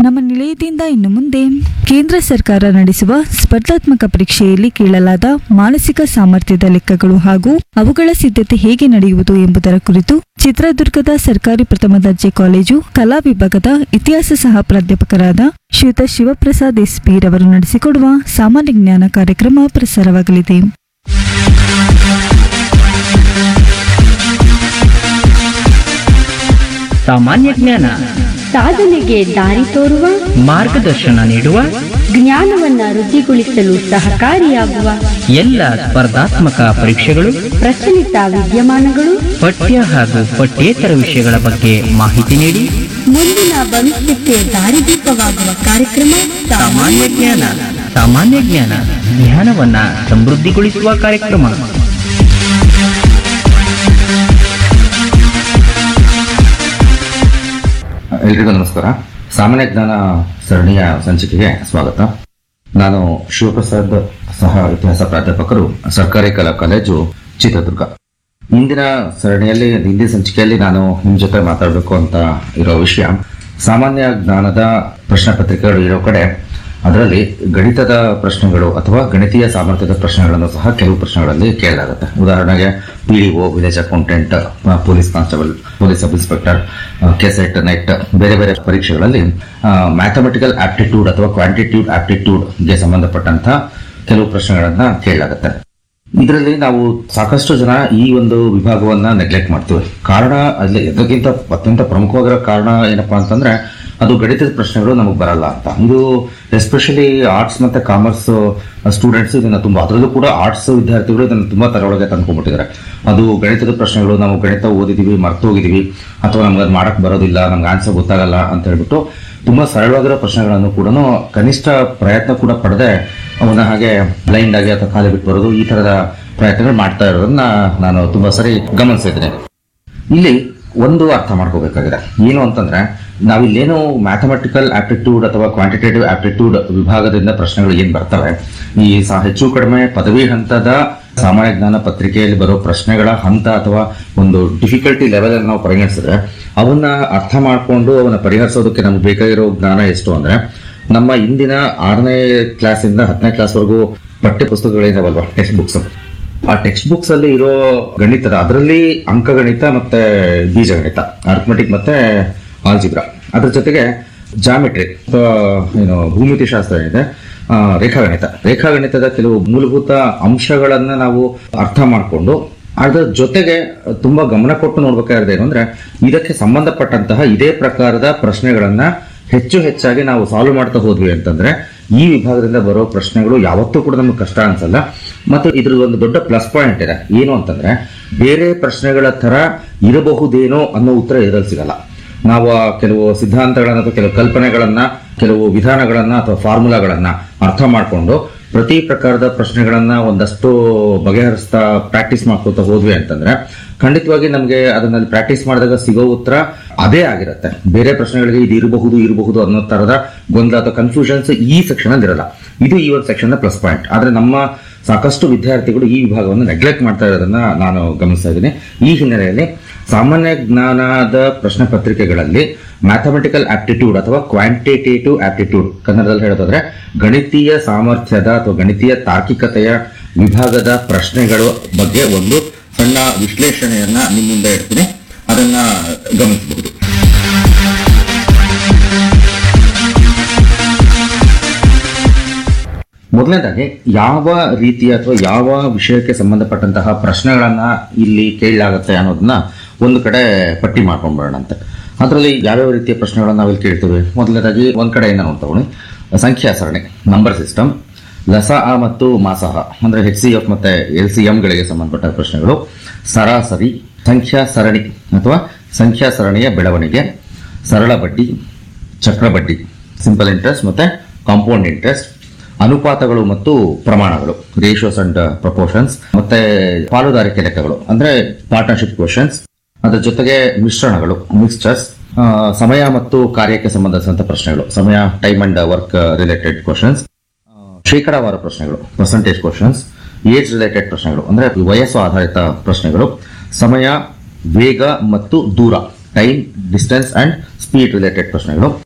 ನಮ್ಮ ನಿಲಯದಿಂದ ಇನ್ನು ಮುಂದೆ ಕೇಂದ್ರ ಸರ್ಕಾರ ನಡೆಸುವ ಸ್ಪರ್ಧಾತ್ಮಕ ಪರೀಕ್ಷೆಯಲ್ಲಿ ಕೇಳಲಾದ ಮಾನಸಿಕ ಸಾಮರ್ಥ್ಯದ ಲೆಕ್ಕಗಳು ಹಾಗೂ ಅವುಗಳ ಸಿದ್ಧತೆ ಹೇಗೆ ನಡೆಯುವುದು ಎಂಬುದರ ಕುರಿತು ಚಿತ್ರದುರ್ಗದ ಸರ್ಕಾರಿ ಪ್ರಥಮ ದರ್ಜೆ ಕಾಲೇಜು ಕಲಾ ವಿಭಾಗದ ಇತಿಹಾಸ ಸಹ ಪ್ರಾಧ್ಯಾಪಕರಾದ ಶ್ರೀಯುತ ಶಿವಪ್ರಸಾದ್ ಎಸ್ ಪಿ ರವರು ನಡೆಸಿಕೊಡುವ ಸಾಮಾನ್ಯ ಜ್ಞಾನ ಕಾರ್ಯಕ್ರಮ ಪ್ರಸಾರವಾಗಲಿದೆ ಸಾಮಾನ್ಯ ಜ್ಞಾನ ಸಾಧನೆಗೆ ದಾರಿ ತೋರುವ ಮಾರ್ಗದರ್ಶನ ನೀಡುವ ಜ್ಞಾನವನ್ನ ವೃದ್ಧಿಗೊಳಿಸಲು ಸಹಕಾರಿಯಾಗುವ ಎಲ್ಲ ಸ್ಪರ್ಧಾತ್ಮಕ ಪರೀಕ್ಷೆಗಳು ಪ್ರಚಲಿತ ವಿದ್ಯಮಾನಗಳು ಪಠ್ಯ ಹಾಗೂ ಪಠ್ಯೇತರ ವಿಷಯಗಳ ಬಗ್ಗೆ ಮಾಹಿತಿ ನೀಡಿ ಮುಂದಿನ ಭವಿಷ್ಯಕ್ಕೆ ದಾರಿದೀಪವಾಗುವ ಕಾರ್ಯಕ್ರಮ ಸಾಮಾನ್ಯ ಜ್ಞಾನ ಸಾಮಾನ್ಯ ಜ್ಞಾನ ಜ್ಞಾನವನ್ನ ಸಮೃದ್ಧಿಗೊಳಿಸುವ ಕಾರ್ಯಕ್ರಮ ಎಲ್ರಿಗೂ ನಮಸ್ಕಾರ ಸಾಮಾನ್ಯ ಜ್ಞಾನ ಸರಣಿಯ ಸಂಚಿಕೆಗೆ ಸ್ವಾಗತ ನಾನು ಶಿವಪ್ರಸಾದ್ ಸಹ ಇತಿಹಾಸ ಪ್ರಾಧ್ಯಾಪಕರು ಸರ್ಕಾರಿ ಕಲಾ ಕಾಲೇಜು ಚಿತ್ರದುರ್ಗ ಇಂದಿನ ಸರಣಿಯಲ್ಲಿ ಹಿಂದಿನ ಸಂಚಿಕೆಯಲ್ಲಿ ನಾನು ನಿಮ್ ಜೊತೆ ಮಾತಾಡಬೇಕು ಅಂತ ಇರೋ ವಿಷಯ ಸಾಮಾನ್ಯ ಜ್ಞಾನದ ಪ್ರಶ್ನೆ ಪತ್ರಿಕೆಗಳು ಇರೋ ಕಡೆ ಅದರಲ್ಲಿ ಗಣಿತದ ಪ್ರಶ್ನೆಗಳು ಅಥವಾ ಗಣಿತೀಯ ಸಾಮರ್ಥ್ಯದ ಪ್ರಶ್ನೆಗಳನ್ನು ಸಹ ಕೆಲವು ಪ್ರಶ್ನೆಗಳಲ್ಲಿ ಕೇಳಲಾಗುತ್ತೆ ಉದಾಹರಣೆಗೆ PDO village accountant police constable police sub inspector KSET NET ಬೇರೆ ಬೇರೆ ಪರೀಕ್ಷೆಗಳಲ್ಲಿ ಮ್ಯಾಥಮೆಟಿಕಲ್ ಆಪ್ಟಿಟ್ಯೂಡ್ ಅಥವಾ ಕ್ವಾಂಟಿಟ್ಯೂಡ್ ಆಪ್ಟಿಟ್ಯೂಡ್ಗೆ ಸಂಬಂಧಪಟ್ಟಂತಹ ಕೆಲವು ಪ್ರಶ್ನೆಗಳನ್ನ ಕೇಳಲಾಗುತ್ತೆ ಇದರಲ್ಲಿ ನಾವು ಸಾಕಷ್ಟು ಜನ ಈ ಒಂದು ವಿಭಾಗವನ್ನ ನೆಗ್ಲೆಕ್ಟ್ ಮಾಡ್ತೀವಿ ಕಾರಣ ಅಲ್ಲಿ ಎದಕ್ಕಿಂತ ಅತ್ಯಂತ ಪ್ರಮುಖವಾಗಿರೋ ಕಾರಣ ಏನಪ್ಪಾ ಅಂತಂದ್ರೆ ಅದು ಗಣಿತದ ಪ್ರಶ್ನೆಗಳು ನಮಗೆ ಬರಲ್ಲ ಅಂತ ಇದು ಎಸ್ಪೆಷಲಿ ಆರ್ಟ್ಸ್ ಮತ್ತೆ ಕಾಮರ್ಸ್ ಸ್ಟೂಡೆಂಟ್ಸ್ ಇದನ್ನ ತುಂಬಾ ಅದರಲ್ಲೂ ಕೂಡ ಆರ್ಟ್ಸ್ ವಿದ್ಯಾರ್ಥಿಗಳು ಇದನ್ನ ತುಂಬಾ ತರೊಳಗೆ ತಂದ್ಕೊಂಡ್ಬಿಟ್ಟಿದ್ದಾರೆ ಅದು ಗಣಿತದ ಪ್ರಶ್ನೆಗಳು ನಾವು ಗಣಿತ ಓದಿದೀವಿ ಮರ್ತು ಹೋಗಿದೀವಿ ಅಥವಾ ನಮ್ಗೆ ಅದು ಮಾಡಕ್ ಬರೋದಿಲ್ಲ ನಮ್ಗೆ ಆನ್ಸರ್ ಗೊತ್ತಾಗಲ್ಲ ಅಂತ ಹೇಳ್ಬಿಟ್ಟು ತುಂಬಾ ಸರಳವಾಗಿರೋ ಪ್ರಶ್ನೆಗಳನ್ನು ಕೂಡ ಕನಿಷ್ಠ ಪ್ರಯತ್ನ ಕೂಡ ಪಡೆದೆ ಅವನ ಹಾಗೆ ಬ್ಲೈಂಡ್ ಆಗಿ ಅಥವಾ ಖಾಲಿ ಬಿಟ್ಟು ಬರೋದು ಈ ತರದ ಪ್ರಯತ್ನಗಳು ಮಾಡ್ತಾ ಇರೋದನ್ನ ನಾನು ತುಂಬಾ ಸರಿ ಗಮನಿಸಿದ್ದೇನೆ ಇಲ್ಲಿ ಒಂದು ಅರ್ಥ ಮಾಡ್ಕೋಬೇಕಾಗಿದೆ ಏನು ಅಂತಂದ್ರೆ ನಾವಿಲ್ಲೇನು ಮ್ಯಾಥಮೆಟಿಕಲ್ ಆಪ್ಟಿಟ್ಯೂಡ್ ಅಥವಾ ಕ್ವಾಂಟಿಟೇಟಿವ್ ಆಪ್ಟಿಟ್ಯೂಡ್ ವಿಭಾಗದಿಂದ ಪ್ರಶ್ನೆಗಳು ಏನ್ ಬರ್ತವೆ ಈ ಸ- ಹೆಚ್ಚು ಕಡಿಮೆ ಪದವಿ ಹಂತದ ಸಾಮಾನ್ಯ ಜ್ಞಾನ ಪತ್ರಿಕೆಯಲ್ಲಿ ಬರೋ ಪ್ರಶ್ನೆಗಳ ಹಂತ ಅಥವಾ ಒಂದು ಡಿಫಿಕಲ್ಟಿ ಲೆವೆಲ್ ಅನ್ನು ನಾವು ಪರಿಗಣಿಸಿದ್ರೆ ಅವನ್ನ ಅರ್ಥ ಮಾಡ್ಕೊಂಡು ಅವನ್ನ ಪರಿಹರಿಸೋದಕ್ಕೆ ನಮ್ಗೆ ಬೇಕಾಗಿರೋ ಜ್ಞಾನ ಎಷ್ಟು ಅಂದ್ರೆ ನಮ್ಮ ಇಂದಿನ ಆರನೇ ಕ್ಲಾಸಿಂದ ಹತ್ತನೇ ಕ್ಲಾಸ್ವರೆಗೂ ಪಠ್ಯ ಪುಸ್ತಕಗಳಿದಾವಲ್ವಾ ಟೆಕ್ಸ್ಟ್ ಬುಕ್ಸ್ ಆ ಟೆಕ್ಸ್ಟ್ ಬುಕ್ಸ್ ಅಲ್ಲಿ ಇರೋ ಗಣಿತದ ಅದರಲ್ಲಿ ಅಂಕಗಣಿತ ಮತ್ತೆ ಬೀಜಗಣಿತ ಅರ್ಥಮೆಟಿಕ್ ಮತ್ತೆ ಆಲ್ಜಿಬ್ರಾ ಅದ್ರ ಜೊತೆಗೆ ಜಾಮಿಟ್ರಿ ಅಥವಾ ಏನು ಭೂಮಿತಿ ಶಾಸ್ತ್ರ ಏನಿದೆ ಆ, ರೇಖಾಗಣಿತ ರೇಖಾಗಣಿತದ ಕೆಲವು ಮೂಲಭೂತ ಅಂಶಗಳನ್ನ ನಾವು ಅರ್ಥ ಮಾಡಿಕೊಂಡು ಅದರ ಜೊತೆಗೆ ತುಂಬಾ ಗಮನ ಕೊಟ್ಟು ನೋಡ್ಬೇಕಾಗಿದೆ ಏನು ಅಂದ್ರೆ ಇದಕ್ಕೆ ಸಂಬಂಧಪಟ್ಟಂತಹ ಇದೇ ಪ್ರಕಾರದ ಪ್ರಶ್ನೆಗಳನ್ನ ಹೆಚ್ಚು ಹೆಚ್ಚಾಗಿ ನಾವು ಸಾಲ್ವ್ ಮಾಡ್ತಾ ಹೋದ್ವಿ ಅಂತಂದ್ರೆ ಈ ವಿಭಾಗದಿಂದ ಬರೋ ಪ್ರಶ್ನೆಗಳು ಯಾವತ್ತೂ ಕೂಡ ನಮ್ಗೆ ಕಷ್ಟ ಅನ್ಸಲ್ಲ ಮತ್ತು ಇದ್ರ ಒಂದು ದೊಡ್ಡ ಪ್ಲಸ್ ಪಾಯಿಂಟ್ ಇದೆ ಏನು ಅಂತಂದ್ರೆ ಬೇರೆ ಪ್ರಶ್ನೆಗಳ ತರ ಇರಬಹುದೇನೋ ಅನ್ನೋ ಉತ್ತರ ಇದರಲ್ಲಿ ಸಿಗಲ್ಲ ನಾವು ಆ ಕೆಲವು ಸಿದ್ಧಾಂತಗಳನ್ನ ಅಥವಾ ಕೆಲವು ಕಲ್ಪನೆಗಳನ್ನ ಕೆಲವು ವಿಧಾನಗಳನ್ನ ಅಥವಾ ಫಾರ್ಮುಲಾಗಳನ್ನ ಅರ್ಥ ಮಾಡಿಕೊಂಡು ಪ್ರತಿ ಪ್ರಕಾರದ ಪ್ರಶ್ನೆಗಳನ್ನ ಒಂದಷ್ಟು ಬಗೆಹರಿಸ್ತಾ ಪ್ರಾಕ್ಟೀಸ್ ಮಾಡ್ಕೊತಾ ಹೋದ್ವಿ ಅಂತಂದ್ರೆ ಖಂಡಿತವಾಗಿ ನಮಗೆ ಅದನ್ನ ಪ್ರಾಕ್ಟೀಸ್ ಮಾಡಿದಾಗ ಸಿಗೋ ಉತ್ತರ ಅದೇ ಆಗಿರುತ್ತೆ ಬೇರೆ ಪ್ರಶ್ನೆಗಳಿಗೆ ಇದು ಇರಬಹುದು ಇರಬಹುದು ಅನ್ನೋ ತರದ ಗೊಂದಲ ಅಥವಾ ಕನ್ಫ್ಯೂಷನ್ಸ್ ಈ ಸೆಕ್ಷನ್ ಅಲ್ಲಿ ಇರಲ್ಲ ಇದು ಈ ಒಂದು ಸೆಕ್ಷನ್ ಪ್ಲಸ್ ಪಾಯಿಂಟ್ ಆದ್ರೆ ನಮ್ಮ ಸಾಕಷ್ಟು ವಿದ್ಯಾರ್ಥಿಗಳು ಈ ವಿಭಾಗವನ್ನು ನೆಗ್ಲೆಕ್ಟ್ ಮಾಡ್ತಾ ಇರೋದನ್ನ ನಾನು ಗಮನಿಸ್ತಾ ಇದ್ದೀನಿ ಈ ಹಿನ್ನೆಲೆಯಲ್ಲಿ ಸಾಮಾನ್ಯ ಜ್ಞಾನದ ಪ್ರಶ್ನೆ ಪತ್ರಿಕೆಗಳಲ್ಲಿ ಮ್ಯಾಥಮೆಟಿಕಲ್ ಆಪ್ಟಿಟ್ಯೂಡ್ ಅಥವಾ ಕ್ವಾಂಟಿಟೇಟಿವ್ ಆಪ್ಟಿಟ್ಯೂಡ್ ಕನ್ನಡದಲ್ಲಿ ಹೇಳೋದಾದ್ರೆ ಗಣಿತೀಯ ಸಾಮರ್ಥ್ಯದ ಅಥವಾ ಗಣಿತೀಯ ತಾರ್ಕಿಕತೆಯ ವಿಭಾಗದ ಪ್ರಶ್ನೆಗಳ ಬಗ್ಗೆ ಒಂದು ಸಣ್ಣ ವಿಶ್ಲೇಷಣೆಯನ್ನ ನಿಮ್ಮ ಮುಂದೆ ಇಡ್ತೀನಿ ಅದನ್ನ ಗಮನಿಸಬಹುದು ಮೊದಲನೇದಾಗಿ ಯಾವ ರೀತಿಯ ಅಥವಾ ಯಾವ ವಿಷಯಕ್ಕೆ ಸಂಬಂಧಪಟ್ಟಂತಹ ಪ್ರಶ್ನೆಗಳನ್ನ ಇಲ್ಲಿ ಕೇಳಲಾಗುತ್ತೆ ಅನ್ನೋದನ್ನ ಒಂದು ಕಡೆ ಪಟ್ಟಿ ಮಾಡ್ಕೊಂಡ್ಬರೋಣ ಅಂತ ಅದರಲ್ಲಿ ಯಾವ್ಯಾವ ರೀತಿಯ ಪ್ರಶ್ನೆಗಳನ್ನ ನಾವಿಲ್ಲಿ ಕೇಳ್ತೀವಿ ಮೊದಲನೇದಾಗಿ ಒಂದ್ ಕಡೆಯಿಂದ ನೋಡ್ತಗೊಳ್ಳಿ ಸಂಖ್ಯಾ ಸರಣಿ ನಂಬರ್ ಸಿಸ್ಟಮ್ ಲಸ ಆ ಮತ್ತು ಮಾಸಹ ಅಂದ್ರೆ ಹೆಚ್ ಸಿ ಎಫ್ ಮತ್ತೆ ಎಲ್ ಸಿ ಗಳಿಗೆ ಸಂಬಂಧಪಟ್ಟ ಪ್ರಶ್ನೆಗಳು ಸರಾಸರಿ ಸಂಖ್ಯಾ ಸರಣಿ ಅಥವಾ ಸಂಖ್ಯಾ ಸರಣಿಯ ಬೆಳವಣಿಗೆ ಸರಳ ಬಡ್ಡಿ ಚಕ್ರ ಬಡ್ಡಿ ಸಿಂಪಲ್ ಇಂಟ್ರೆಸ್ಟ್ ಮತ್ತೆ ಕಾಂಪೌಂಡ್ ಇಂಟ್ರೆಸ್ಟ್ ಅನುಪಾತಗಳು ಮತ್ತು ಪ್ರಮಾಣಗಳು ರೇಷಿಯೋಸ್ ಅಂಡ್ ಪ್ರಪೋರ್ಷನ್ಸ್ ಮತ್ತೆ ಪಾಲುದಾರಿಕೆ ಲೆಕ್ಕಗಳು ಅಂದ್ರೆ ಪಾರ್ಟ್ನರ್ಶಿಪ್ ಕ್ವಶನ್ಸ್ ಅದರ ಜೊತೆಗೆ ಮಿಶ್ರಣಗಳು ಮಿಕ್ಸ್ಚರ್ಸ್ ಸಮಯ ಮತ್ತು ಕಾರ್ಯಕ್ಕೆ ಸಂಬಂಧಿಸಿದಂತ ಪ್ರಶ್ನೆಗಳು ಸಮಯ time and work related questions ಶೇಕಡಾವಾರು ಪ್ರಶ್ನೆಗಳು ಪರ್ಸೆಂಟೇಜ್ ಕ್ವಶನ್ಸ್ ಏಜ್ ರಿಲೇಟೆಡ್ ಪ್ರಶ್ನೆಗಳು ಅಂದ್ರೆ ವಯಸ್ಸು ಆಧಾರಿತ ಪ್ರಶ್ನೆಗಳು ಸಮಯ ವೇಗ ಮತ್ತು ದೂರ time distance and speed related ಪ್ರಶ್ನೆಗಳು